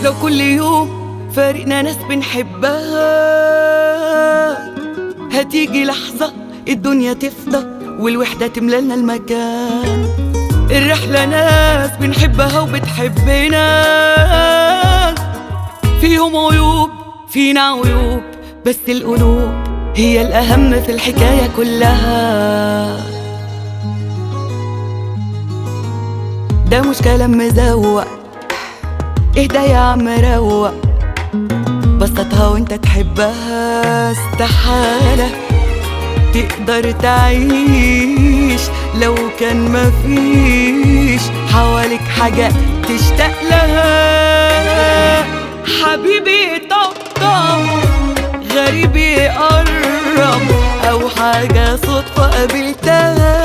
لو كل يوم فارقنا ناس بنحبها هتيجي لحظة الدنيا تفضى والوحدة تملالنا المكان الرحلة ناس بنحبها وبتحبنا فيهم عيوب فينا عيوب بس القلوب هي الأهم في الحكاية كلها ده مش كلام مزوق اهدى يا عم روق بسطها وانت تحبها استحالة تقدر تعيش لو كان مفيش حواليك حاجة تشتاق لها حبيبي طبطب غريب يقرب أو حاجة صدفة قابلتها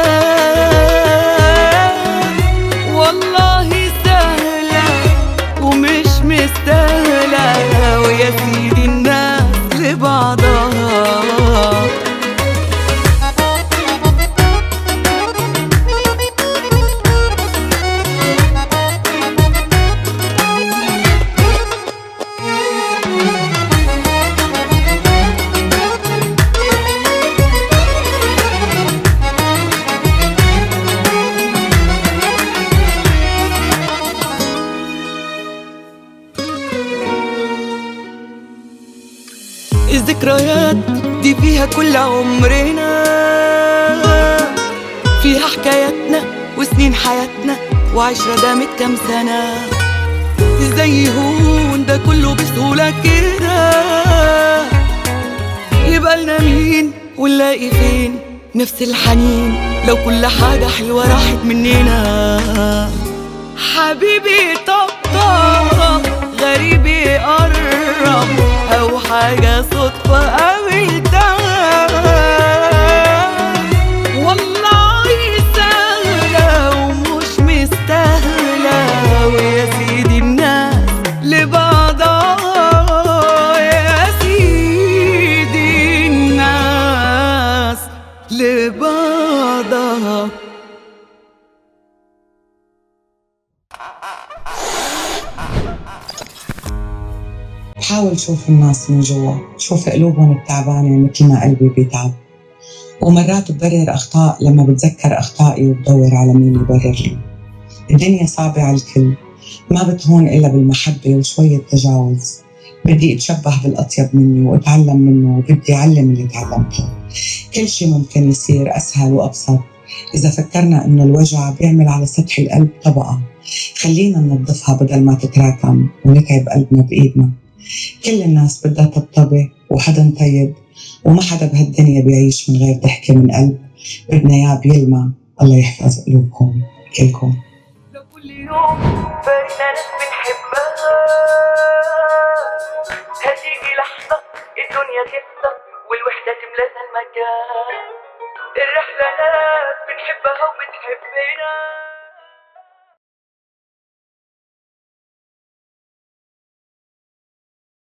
والله سهلة ومش مستاهلة ويا سيدي الناس لبعضها الذكريات دي فيها كل عمرنا فيها حكاياتنا وسنين حياتنا وعشرة دامت كام سنة ازاي يهون ده كله بسهولة كده يبقى لنا مين ونلاقي فين نفس الحنين لو كل حاجة حلوة راحت مننا حبيبي طبطب غريب يقرب أو حاجة صدفة قابلتها والله سهلة ومش مستاهلة ويا سيدي الناس لبعضها يا سيدي الناس لبعضها بحاول شوف الناس من جوا شوف قلوبهم التعبانة مثل ما قلبي بيتعب ومرات ببرر أخطاء لما بتذكر أخطائي وبدور على مين يبرر لي الدنيا صعبة على الكل ما بتهون إلا بالمحبة وشوية تجاوز بدي أتشبه بالأطيب مني وأتعلم منه وبدي أعلم اللي تعلمته كل شيء ممكن يصير أسهل وأبسط إذا فكرنا إنه الوجع بيعمل على سطح القلب طبقة خلينا ننظفها بدل ما تتراكم ونتعب قلبنا بإيدنا كل الناس بدها طبطبة وحدا طيب وما حدا بهالدنيا بيعيش من غير ضحكة من قلب بدنا إياه بيلمع الله يحفظ قلوبكم كلكم لو كل يوم فارقنا ناس بنحبها هتيجي لحظة الدنيا تفضى والوحدة تملانا المكان الرحلة ناس بنحبها وبتحبنا